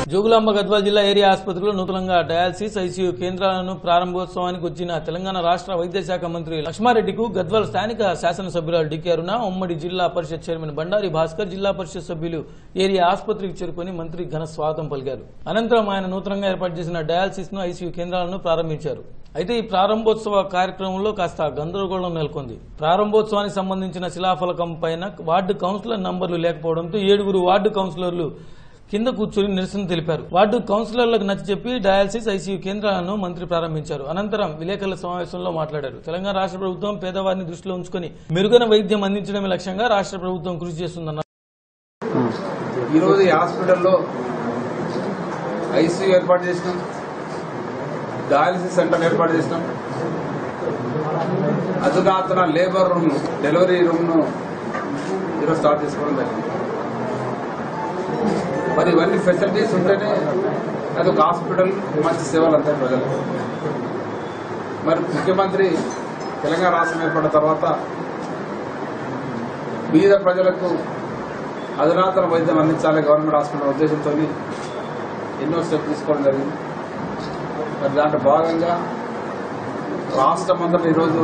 జోగులాంబ గద్వాల జిల్లా ఏరియా ఆసుపత్రిలో నూతనంగా డయాలసిస్ ఐసీయూ కేంద్రాలను ప్రారంభోత్సవానికి వచ్చిన తెలంగాణ రాష్ట్ర వైద్య శాఖ మంత్రి లక్ష్మారెడ్డికు గద్వాల స్థానిక శాసనసభ్యురాలు డికే అరుణ ఉమ్మడి జిల్లా పరిషత్ చైర్మన్ బండారి భాస్కర్ జిల్లా పరిషత్ సభ్యులు ఏరియా ఆసుపత్రికి చేరుకుని మంత్రి ఘన స్వాగతం పలికారు అనంతరం ఆయన నూతనంగా ఏర్పాటు చేసిన డయాలసిస్ ను ఐసీయూ కేంద్రాలను ప్రారంభించారు అయితే ఈ ప్రారంభోత్సవ కార్యక్రమంలో కాస్త గందరగోళం నెలకొంది ప్రారంభోత్సవానికి సంబంధించిన శిలాఫలకం పైన వార్డు కౌన్సిలర్ నంబర్లు లేకపోవడంతో ఏడుగురు వార్డు కౌన్సిలర్లు కింద కూర్చొని నిరసన తెలిపారు వార్డు కౌన్సిలర్లకు నచ్చ చెప్పి డయాలసిస్ ఐసీయూ కేంద్రాలను మంత్రి ప్రారంభించారు అనంతరం విలేకరుల సమావేశంలో మాట్లాడారు తెలంగాణ రాష్ట్ర ప్రభుత్వం పేదవారిని దృష్టిలో ఉంచుకొని మెరుగైన వైద్యం అందించడమే లక్ష్యంగా రాష్ట్ర ప్రభుత్వం కృషి చేస్తుందన్నారు ఈరోజు ఈ హాస్పిటల్లో ఐసీయూ ఏర్పాటు చేసినాం డయాలసిస్ సెంటర్ ఏర్పాటు చేసినాం అధునాతన లేబర్ రూమ్ డెలివరీ రూమ్ను ఈరోజు స్టార్ట్ చేసుకోవడం జరిగింది మరి ఇవన్నీ ఫెసిలిటీస్ ఉంటేనే అది ఒక హాస్పిటల్ మంచి సేవలు అంతాయి ప్రజలకు మరి ముఖ్యమంత్రి తెలంగాణ రాష్ట్రం ఏర్పడిన తర్వాత బీద ప్రజలకు అధునాతన వైద్యం అందించాలి గవర్నమెంట్ హాస్పిటల్ ఉద్దేశంతో ఎన్నో స్టెప్ తీసుకోవడం జరిగింది మరి దాంట్లో భాగంగా రాష్ట్రం అంతటా ఈరోజు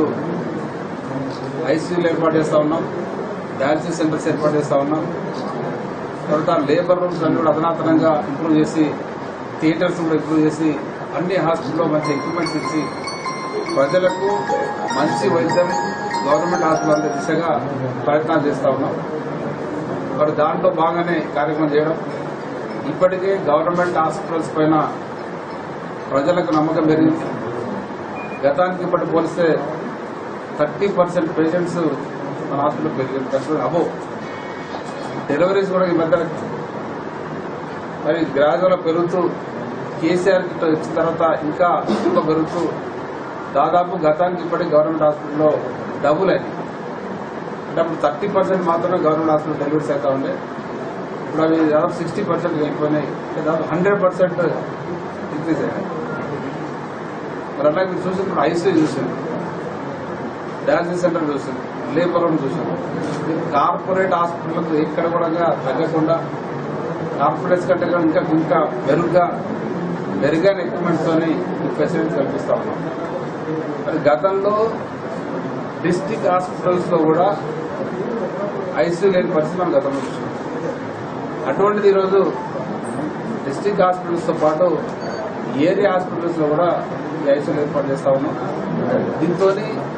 ఐసీయూలు ఏర్పాటు చేస్తూ ఉన్నాం డయాలసిస్ సెంటర్స్ ఏర్పాటు చేస్తూ ఉన్నాం తర్వాత లేబర్ రూమ్స్ అన్ని కూడా అధునాతనంగా ఇంప్రూవ్ చేసి థియేటర్స్ కూడా ఇంప్రూవ్ చేసి అన్ని హాస్పిటల్లో మంచి ఎక్విప్మెంట్స్ ఇచ్చి ప్రజలకు మంచి వైద్యం గవర్నమెంట్ హాస్పిటల్ అందే దిశగా ప్రయత్నాలు చేస్తూ ఉన్నాం మరి దాంట్లో బాగానే కార్యక్రమం చేయడం ఇప్పటికే గవర్నమెంట్ హాస్పిటల్స్ పైన ప్రజలకు నమ్మకం పెరిగింది గతానికి ఇప్పటి పోలిస్తే థర్టీ పర్సెంట్ పేషెంట్స్ మన హాస్పిటల్ పెరిగింది థర్టీ అబో డెలివరీస్ కూడా ఈ మధ్య మరి గ్రాడ్యువల్ పెరుగుతూ కేసీఆర్ కిట్ వచ్చిన తర్వాత ఇంకా ఇంకా పెరుగుతూ దాదాపు గతానికి ఇప్పటికి గవర్నమెంట్ హాస్పిటల్లో డబుల్ అయింది అంటే అప్పుడు థర్టీ పర్సెంట్ మాత్రమే గవర్నమెంట్ హాస్పిటల్ డెలివరీస్ అవుతా ఉండే ఇప్పుడు అవి దాదాపు సిక్స్టీ పర్సెంట్ అయిపోయినాయి అంటే దాదాపు హండ్రెడ్ పర్సెంట్ ఇంక్రీజ్ అయ్యాయి మరి అట్లా మీరు చూసి ఇప్పుడు ఐసీయూ చూసాను డయాలసిస్ సెంటర్ చూసాను లేబర్ రూమ్ చూసాను కార్పొరేట్ హాస్పిటల్కు ఎక్కడ కూడా తగ్గకుండా కార్పొరేట్స్ కంటే కూడా ఇంకా ఇంకా మెరుగ్గా మెరుగైన ఎక్విప్మెంట్స్ తోని ఈ ఫెసిలిటీస్ కల్పిస్తా ఉన్నాం మరి గతంలో డిస్టిక్ హాస్పిటల్స్ లో కూడా ఐసీయూ లేని పరిస్థితి మనం గతంలో చూసాం అటువంటిది ఈరోజు డిస్టిక్ హాస్పిటల్స్ తో పాటు ఏరియా హాస్పిటల్స్ లో కూడా ఈ ఐసీయూలు ఏర్పాటు చేస్తా ఉన్నాం దీంతో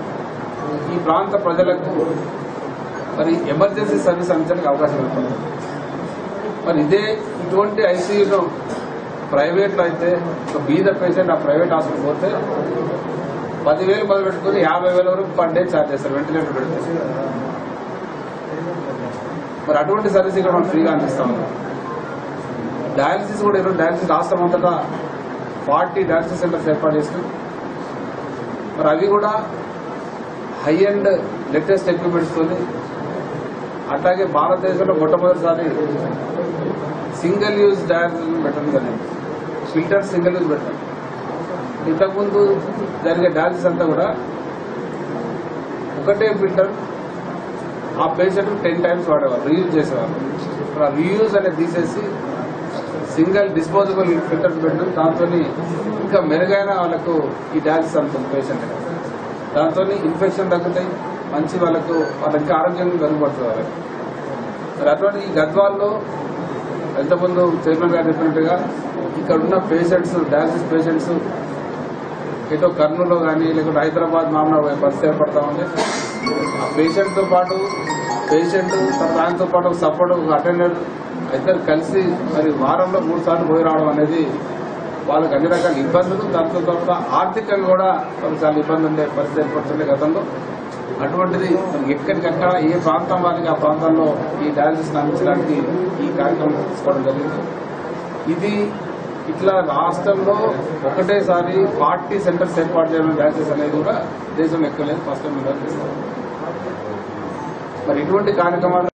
ఈ ప్రాంత ప్రజలకు మరి ఎమర్జెన్సీ సర్వీస్ అందించడానికి అవకాశం ఉంటుంది మరి ఇదే ఇటువంటి ఐసీయూలో ప్రైవేట్లో అయితే ఒక బీద పేషెంట్ ఆ ప్రైవేట్ హాస్పిటల్ పోతే పదివేలు మొదలు పెట్టుకుని యాభై వేల వరకు పర్ డే ఛార్జ్ చేస్తారు వెంటిలేటర్ పెడితే మరి అటువంటి సర్వీస్ ఇక్కడ మనం ఫ్రీగా అందిస్తా ఉన్నాం డయాలసిస్ కూడా ఈరోజు డయాలసిస్ రాష్ట్రం అంతటా ఫార్టీ డయాలసిస్ సెంటర్స్ ఏర్పాటు చేసినాం మరి అవి కూడా హై అండ్ లేటెస్ట్ ఎక్విప్మెంట్స్ తోని అట్లాగే భారతదేశంలో మొట్టమొదటిసారి సింగిల్ యూజ్ డయాలసిస్ పెట్టడం జరిగింది ఫిల్టర్ సింగిల్ యూజ్ పెట్టాం ఇంతకుముందు జరిగే డయాలసిస్ అంతా కూడా ఒకటే ఫిల్టర్ ఆ పేషెంట్ టెన్ టైమ్స్ వాడేవారు రీయూజ్ చేసేవారు ఇప్పుడు ఆ రీయూజ్ అనేది తీసేసి సింగిల్ డిస్పోజబుల్ ఫిల్టర్స్ పెట్టడం దాంతో ఇంకా మెరుగైన వాళ్ళకు ఈ డయాలసిస్ అందుతుంది పేషెంట్ దాంతో ఇన్ఫెక్షన్ తగ్గుతాయి మంచి వాళ్ళకు వాళ్ళ ఇంకా ఆరోగ్యం మెరుగుపడుతుంది వాళ్ళకి మరి అటువంటి ఈ గద్వాల్లో ఎంతమంది చైర్మన్ గారు చెప్పినట్టుగా ఇక్కడ ఉన్న పేషెంట్స్ డయాలసిస్ పేషెంట్స్ ఏదో కర్నూలులో కానీ లేకుంటే హైదరాబాద్ మామూలు పరిస్థితి ఏర్పడతా ఉంది ఆ పేషెంట్ తో పాటు పేషెంట్ తర్వాత దానితో పాటు సపోర్ట్ అటెండర్ ఇద్దరు కలిసి మరి వారంలో మూడు సార్లు పోయి రావడం అనేది వాళ్ళకి అన్ని రకాల ఇబ్బందులు దాంతో తర్వాత ఆర్థికంగా కూడా వాళ్ళకి చాలా ఇబ్బంది ఉండే పరిస్థితి ఏర్పడుతుండే గతంలో అటువంటిది మనకి ఎక్కడికక్కడ ఏ ప్రాంతం వారికి ఆ ప్రాంతంలో ఈ డయాలసిస్ అందించడానికి ఈ కార్యక్రమం తీసుకోవడం జరిగింది ఇది ఇట్లా రాష్ట్రంలో ఒకటేసారి పార్టీ సెంటర్స్ ఏర్పాటు చేయడం డయాలసిస్ అనేది కూడా దేశం ఎక్కలేదు ఫస్ట్ టైం ఇలా చేస్తారు మరి ఇటువంటి కార్యక్రమాలు